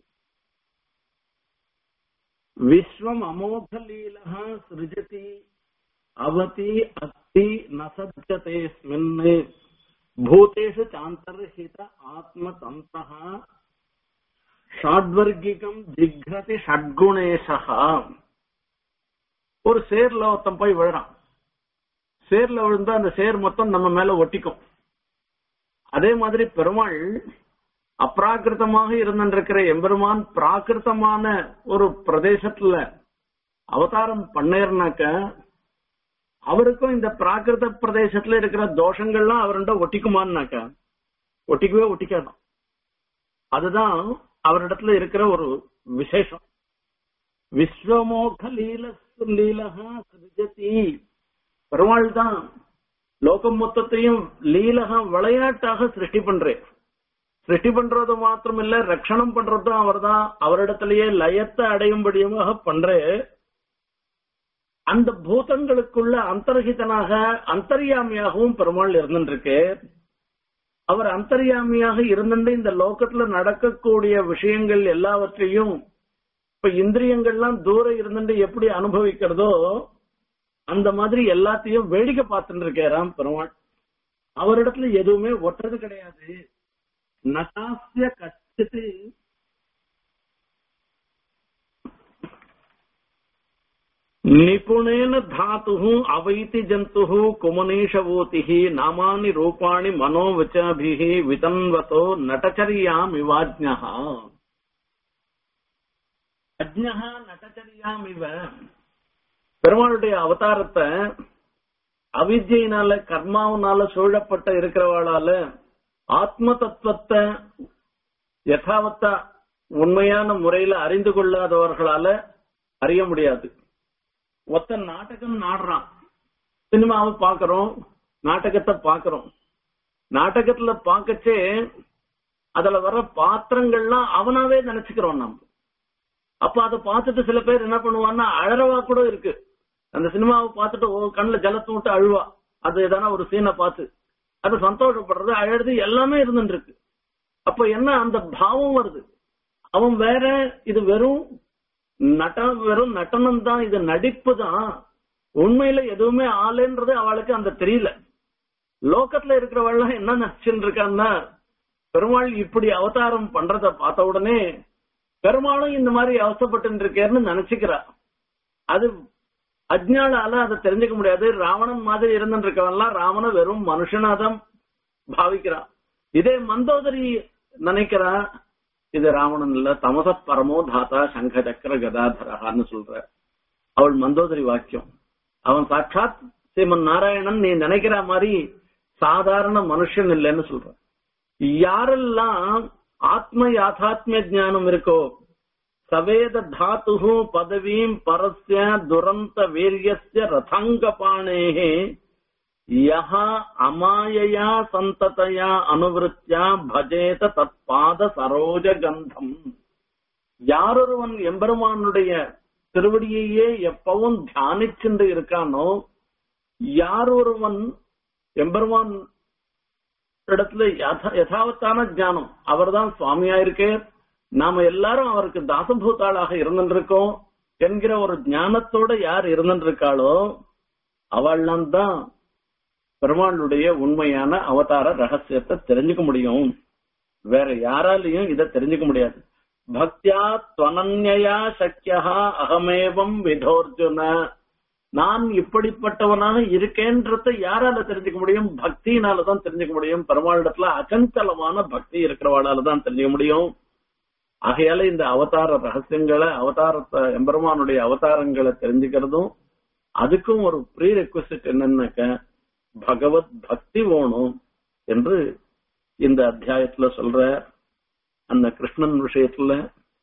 விஸ்வம் அமோக லீலா சிருஜதி அவதி அஸ்தி நசஜதேஸ்மின் பூதேஷு சாந்தர்ஹித ஆத்மதந்தः ஷாட்வர்கிகம் ஜிக்ரதி ஷட்குணேஷா ஒரு சேர்ல ஒருத்தன் போய் விழுறான் சேர்ல விழுந்தா அந்த சேர் மொத்தம் நம்ம மேல ஒட்டிக்கும் அதே மாதிரி பெருமாள் அப்ராகிருத்தமாக இருந்திருக்கிற எம்பெருமான் பிராகிருத்தமான ஒரு பிரதேசத்துல அவதாரம் பண்ணேர்னாக்க அவருக்கும் இந்த பிராகிருத பிரதேசத்துல இருக்கிற தோஷங்கள்லாம் அவர்கிட்ட ஒட்டிக்குமான்னாக்க ஒட்டிக்கவே ஒட்டிக்காதான் அதுதான் அவரிடத்துல இருக்கிற ஒரு விசேஷம் விஸ்வமோக லீல லீலகா சிருஜதி பெருமாள் தான் லோகம் மொத்தத்தையும் லீலகா விளையாட்டாக சிருஷ்டி பண்றேன் சிருஷ்டி பண்றது மாத்திரம் இல்ல ரட்சணம் பண்றதும் அவர் தான் அவரிடத்திலேயே லயத்தை அடையும்படியுமாக பண்றே அந்த பூதங்களுக்குள்ள அந்தர்ஹிதனாக அந்தர்யாமியாகவும் பெருமாள் இருந்துருக்கு அவர் அந்தர்யாமியாக இருந்துட்டு இந்த லோகத்துல நடக்கக்கூடிய விஷயங்கள் எல்லாவற்றையும் இப்ப இந்திரியங்கள்லாம் தூரம் இருந்துட்டு எப்படி அனுபவிக்கிறதோ அந்த மாதிரி எல்லாத்தையும் வேடிக்கை பார்த்துட்டு இருக்காராம் பெருமாள் அவரிடத்துல எதுவுமே ஒட்டுறது கிடையாது நகாசிய கச்சித்து நிபுணேன தாத்து அவைத்தி ஜந்து குமனீஷவோதி நாமானி ரூபாணி மனோவச்சாபி விதன்வதோ நடச்சரியாம் இவாஜ்ஞா அஜ்ஞா நடச்சரியாம் இவ பெருமாளுடைய அவதாரத்தை அவித்யினால கர்மாவனால சூழப்பட்ட இருக்கிறவாளால ஆத்ம தத்துவத்தை யதாவத்தா உண்மையான முறையில அறிந்து கொள்ளாதவர்களால அறிய முடியாது ஒருத்தன் நாடகம் நாடுறான் சினிமாவை பாக்குறோம் நாடகத்தை பாக்குறோம் நாடகத்துல பாக்கச்சே அதுல வர்ற பாத்திரங்கள்லாம் அவனாவே நினைச்சுக்கிறோம் நம்ம அப்ப அதை பார்த்துட்டு சில பேர் என்ன பண்ணுவான்னா அழறவா கூட இருக்கு அந்த சினிமாவை பார்த்துட்டு ஓ கண்ணுல ஜலத்தை விட்டு அழுவா அது எதனா ஒரு சீனை பார்த்து அது சந்தோஷப்படுறது அழறது எல்லாமே இருந்துட்டு இருக்கு அப்ப என்ன அந்த பாவம் வருது அவன் வேற இது வெறும் நட வெறும் நடனம் தான் இது நடிப்பு தான் உண்மையில எதுவுமே ஆளுன்றது அவளுக்கு அந்த தெரியல லோக்கத்துல இருக்கிறவள்லாம் என்ன நினைச்சுட்டு இருக்கான்னா பெருமாள் இப்படி அவதாரம் பண்றத பார்த்த உடனே பெருமாளும் இந்த மாதிரி அவசப்பட்டு இருக்கேன்னு நினைச்சுக்கிறா அது அஜ்ஞானால அதை தெரிஞ்சுக்க முடியாது ராவணன் மாதிரி இருந்துட்டு இருக்கவன்லாம் ராவண வெறும் மனுஷனாதான் பாவிக்கிறான் இதே மந்தோதரி நினைக்கிறா இது ராவணன் இல்ல தமச பரமோ தாத்தா சங்க சக்கர கதாதரகான்னு சொல்ற அவள் மந்தோதரி வாக்கியம் அவன் சாட்சாத் ஸ்ரீமன் நாராயணன் நீ நினைக்கிற மாதிரி சாதாரண மனுஷன் இல்லைன்னு சொல்ற யாரெல்லாம் ஆத்ம யாதாத்மிய ஞானம் இருக்கோ சவேத தாத்து பதவீம் பரஸ்ய துரந்த வீரியஸ்ய ரதாங்கபாணேஹே யஹ அமாயயா சந்ததயா அனுவிருத்தியா பஜேத தற்பாத சரோஜ கந்தம் யாரொருவன் எம்பெருமானுடைய திருவடியையே எப்பவும் தியானிச்சுண்டு இருக்கானோ யார் ஒருவன் எம்பெருமான் இடத்துல யதா- யதாவத்தான ஞானம் அவர்தான் சுவாமியா இருக்கே நாம எல்லாரும் அவருக்கு தாசபூத்தாளாக இருந்துருக்கோம் என்கிற ஒரு ஞானத்தோட யார் இருந்துருக்காளோ அவள்லாம் தான் பெருமாளுடைய உண்மையான அவதார ரகசியத்தை தெரிஞ்சுக்க முடியும் வேற யாராலையும் இதை தெரிஞ்சுக்க முடியாது பக்தியா துவனன்யா சக்கியா அகமேவம் விதோர்ஜுன நான் இப்படிப்பட்டவனாக இருக்கேன்றத யாரால தெரிஞ்சுக்க முடியும் பக்தியினால தான் தெரிஞ்சுக்க முடியும் பெருமாளிடத்துல அகஞ்சலமான பக்தி இருக்கிறவாளால தான் தெரிஞ்சுக்க முடியும் ஆகையால இந்த அவதார ரகசியங்களை அவதாரத்தை எம்பெருமானுடைய அவதாரங்களை தெரிஞ்சுக்கிறதும் அதுக்கும் ஒரு ப்ரீ ரெக்வசிட் என்னன்னாக்க பகவத் பக்தி வேணும் என்று இந்த அத்தியாயத்துல சொல்ற அந்த கிருஷ்ணன் விஷயத்துல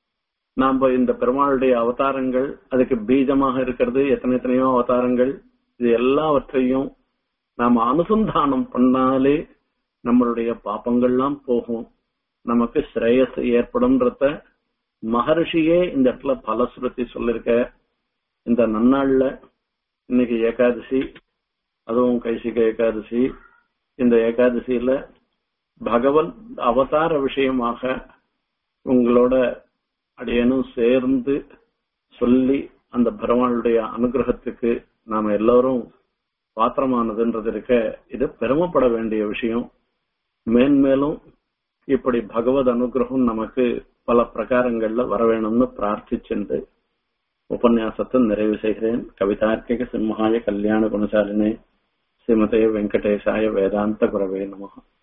நாம இந்த பெருமாளுடைய அவதாரங்கள் அதுக்கு பீஜமாக இருக்கிறது எத்தனை எத்தனையோ அவதாரங்கள் இது எல்லாவற்றையும் நாம அனுசந்தானம் பண்ணாலே நம்மளுடைய பாப்பங்கள்லாம் போகும் நமக்கு ஸ்ரேயஸ் ஏற்படும்ன்றத மகர்ஷியே இந்த இடத்துல பலஸ்ருதி சொல்லிருக்க இந்த நன்னாள்ல இன்னைக்கு ஏகாதசி அதுவும் கைசிக ஏகாதசி இந்த ஏகாதசியில பகவன் அவதார விஷயமாக உங்களோட அடியனும் சேர்ந்து சொல்லி அந்த பெருமாளுடைய அனுகிரகத்துக்கு நாம எல்லாரும் பாத்திரமானதுன்றது இருக்க இது பெருமைப்பட வேண்டிய விஷயம் மேன்மேலும் இப்படி பகவத் அனுகிரகம் நமக்கு பல பிரகாரங்கள்ல வர வேணும்னு பிரார்த்திச்சென்று உபன்யாசத்தை நிறைவு செய்கிறேன் கவிதார்க்கிக சிம்ஹாய கல்யாண குணசாலினே ஸ்ரீமதே வெங்கடேசாய வேதாந்த குரவே நமகா